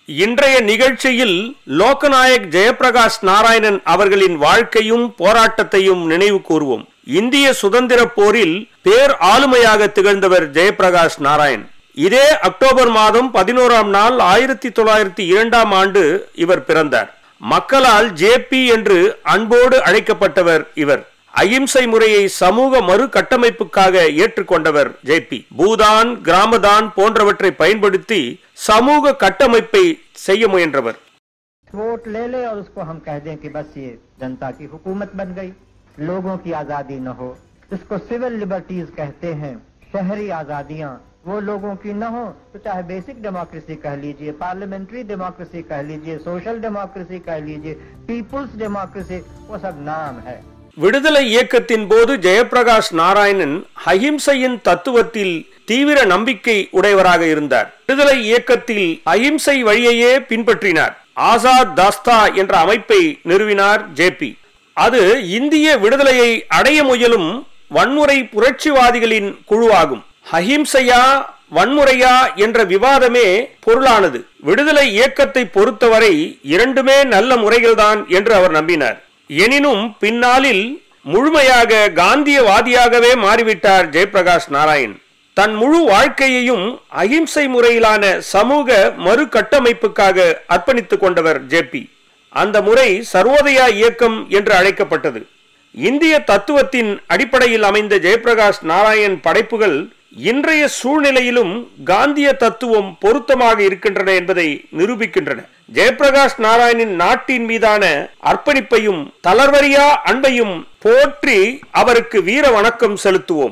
இன்றைய நிகழ்ச்சியில் லோகநாயக் ஜெயபிரகாஷ் நாராயணன் அவர்களின் வாழ்க்கையும் போராட்டத்தையும் நினைவு கூறுவோம் இந்திய சுதந்திர போரில் பேர் ஆளுமையாக திகழ்ந்தவர் ஜெயபிரகாஷ் நாராயண் இதே அக்டோபர் மாதம் பதினோராம் நாள் ஆயிரத்தி தொள்ளாயிரத்தி இரண்டாம் ஆண்டு இவர் பிறந்தார் மக்களால் ஜேபி என்று அன்போடு அழைக்கப்பட்டவர் இவர் அகிம்சை முறையை சமூக மறு கட்டமைப்புக்காக ஏற்றுக்கொண்டவர் ஜேபி பூதான் கிராமதான் போன்றவற்றை பயன்படுத்தி சமூக கட்டமைப்பை செய்ய முயன்றவர் वोट ले ले और उसको हम कह दें कि बस ये जनता की हुकूमत बन गई लोगों की आजादी न हो इसको सिविल लिबर्टीज कहते हैं शहरी आजादियां वो लोगों की न हो तो चाहे बेसिक डेमोक्रेसी कह लीजिए पार्लियामेंट्री डेमोक्रेसी कह लीजिए सोशल डेमोक्रेसी कह लीजिए पीपुल्स डेमोक्रेसी वो सब नाम है விடுதலை இயக்கத்தின் போது ஜெயபிரகாஷ் நாராயணன் அஹிம்சையின் தத்துவத்தில் தீவிர நம்பிக்கை உடையவராக இருந்தார் விடுதலை இயக்கத்தில் அஹிம்சை வழியையே பின்பற்றினார் ஆசாத் தாஸ்தா என்ற அமைப்பை நிறுவினார் ஜேபி அது இந்திய விடுதலையை அடைய முயலும் வன்முறை புரட்சிவாதிகளின் குழுவாகும் அஹிம்சையா வன்முறையா என்ற விவாதமே பொருளானது விடுதலை இயக்கத்தை பொறுத்தவரை இரண்டுமே நல்ல முறைகள்தான் என்று அவர் நம்பினார் எனினும் பின்னாளில் முழுமையாக காந்தியவாதியாகவே மாறிவிட்டார் ஜெயபிரகாஷ் நாராயண் தன் முழு வாழ்க்கையையும் அகிம்சை முறையிலான சமூக மறு கட்டமைப்புக்காக அர்ப்பணித்துக் கொண்டவர் ஜேபி அந்த முறை சர்வோதயா இயக்கம் என்று அழைக்கப்பட்டது இந்திய தத்துவத்தின் அடிப்படையில் அமைந்த ஜெயபிரகாஷ் நாராயண் படைப்புகள் இன்றைய சூழ்நிலையிலும் காந்திய தத்துவம் பொருத்தமாக இருக்கின்றன என்பதை நிரூபிக்கின்றன ஜெயபிரகாஷ் நாராயணின் நாட்டின் மீதான அர்ப்பணிப்பையும் தளர்வரியா அன்பையும் போற்றி அவருக்கு வீர வணக்கம் செலுத்துவோம்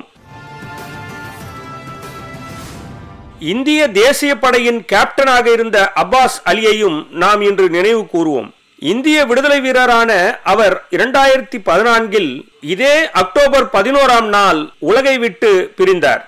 இந்திய தேசிய படையின் கேப்டனாக இருந்த அப்பாஸ் அலியையும் நாம் இன்று நினைவு கூறுவோம் இந்திய விடுதலை வீரரான அவர் இரண்டாயிரத்தி பதினான்கில் இதே அக்டோபர் பதினோராம் நாள் உலகை விட்டு பிரிந்தார்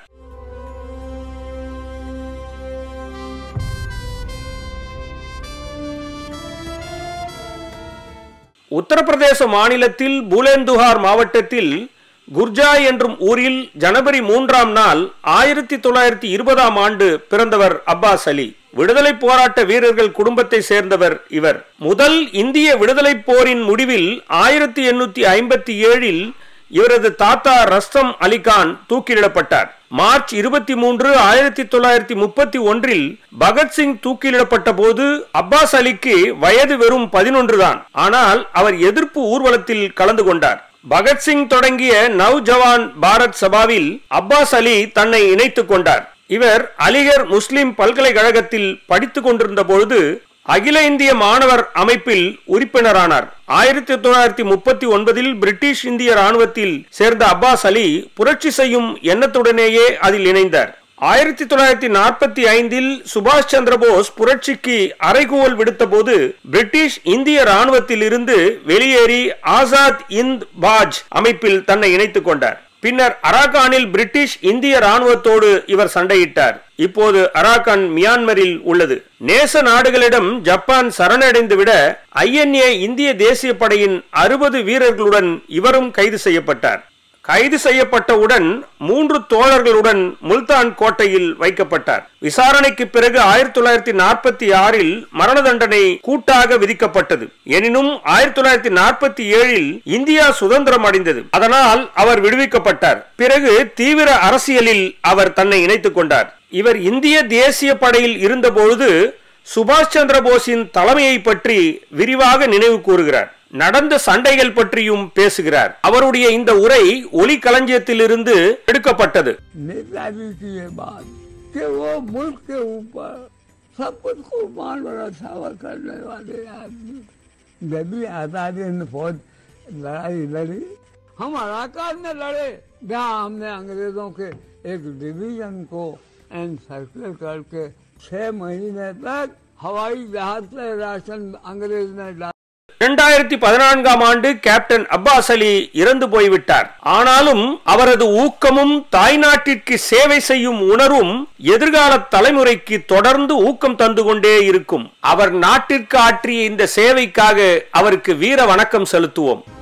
உத்தரப்பிரதேச மாநிலத்தில் பூலேந்துஹார் மாவட்டத்தில் குர்ஜா என்றும் ஊரில் ஜனவரி மூன்றாம் நாள் ஆயிரத்தி தொள்ளாயிரத்தி இருபதாம் ஆண்டு பிறந்தவர் அப்பாஸ் அலி விடுதலை போராட்ட வீரர்கள் குடும்பத்தை சேர்ந்தவர் இவர் முதல் இந்திய விடுதலை போரின் முடிவில் ஆயிரத்தி எண்ணூத்தி ஐம்பத்தி ஏழில் இவரது தாத்தா ரஸ்தம் அலிகான் தூக்கிலிடப்பட்டார் மார்ச் இருபத்தி மூன்று ஆயிரத்தி தொள்ளாயிரத்தி முப்பத்தி ஒன்றில் பகத்சிங் தூக்கிலிடப்பட்ட போது அப்பாஸ் அலிக்கு வயது வெறும் பதினொன்று தான் ஆனால் அவர் எதிர்ப்பு ஊர்வலத்தில் கலந்து கொண்டார் பகத்சிங் தொடங்கிய நவ் ஜவான் பாரத் சபாவில் அப்பாஸ் அலி தன்னை இணைத்துக் கொண்டார் இவர் அலிகர் முஸ்லிம் பல்கலைக்கழகத்தில் படித்துக் கொண்டிருந்த பொழுது அகில இந்திய மாணவர் அமைப்பில் உறுப்பினரானார் ஆயிரத்தி தொள்ளாயிரத்தி முப்பத்தி ஒன்பதில் பிரிட்டிஷ் இந்திய ராணுவத்தில் சேர்ந்த அப்பாஸ் அலி புரட்சி செய்யும் எண்ணத்துடனேயே அதில் இணைந்தார் ஆயிரத்தி தொள்ளாயிரத்தி நாற்பத்தி ஐந்தில் சுபாஷ் சந்திர போஸ் புரட்சிக்கு அறைகூவல் விடுத்த போது பிரிட்டிஷ் இந்திய ராணுவத்தில் இருந்து வெளியேறி ஆசாத் இந்த் பாஜ் அமைப்பில் தன்னை இணைத்துக் கொண்டார் பின்னர் அராகானில் பிரிட்டிஷ் இந்திய ராணுவத்தோடு இவர் சண்டையிட்டார் இப்போது அராகான் மியான்மரில் உள்ளது நேச நாடுகளிடம் ஜப்பான் சரணடைந்து விட ஐஎன்ஏ இந்திய தேசிய படையின் அறுபது வீரர்களுடன் இவரும் கைது செய்யப்பட்டார் கைது செய்யப்பட்டவுடன் மூன்று தோழர்களுடன் முல்தான் கோட்டையில் வைக்கப்பட்டார் விசாரணைக்கு பிறகு ஆயிரத்தி தொள்ளாயிரத்தி நாற்பத்தி ஆறில் மரண தண்டனை கூட்டாக விதிக்கப்பட்டது எனினும் ஆயிரத்தி தொள்ளாயிரத்தி நாற்பத்தி ஏழில் இந்தியா சுதந்திரம் அடைந்தது அதனால் அவர் விடுவிக்கப்பட்டார் பிறகு தீவிர அரசியலில் அவர் தன்னை இணைத்துக் கொண்டார் இவர் இந்திய தேசிய படையில் இருந்தபொழுது சுபாஷ் சந்திர போஸின் தலைமையை பற்றி விரிவாக நினைவு கூறுகிறார் நடந்த சண்டைகள் பற்றியும் பேசுகிறார் அவருடைய இந்த உரை ஒலி களஞ்சியத்திலிருந்து எடுக்கப்பட்டது नेताजी की ये बात कि वो मुल्क के ऊपर सब कुछ कुर्बान और अछावर करने वाले आदमी जब भी आजादी हिंद फौज लड़ाई लड़ी हम अराकान में लड़े जहाँ हमने अंग्रेजों के एक डिवीजन को एनसर्कल करके छह महीने तक हवाई जहाज से राशन अंग्रेज ने डाल இரண்டாயிரத்தி பதினான்காம் ஆண்டு கேப்டன் அப்பாஸ் அலி இறந்து போய்விட்டார் ஆனாலும் அவரது ஊக்கமும் தாய்நாட்டிற்கு சேவை செய்யும் உணர்வும் எதிர்கால தலைமுறைக்கு தொடர்ந்து ஊக்கம் தந்து கொண்டே இருக்கும் அவர் நாட்டிற்கு ஆற்றிய இந்த சேவைக்காக அவருக்கு வீர வணக்கம் செலுத்துவோம்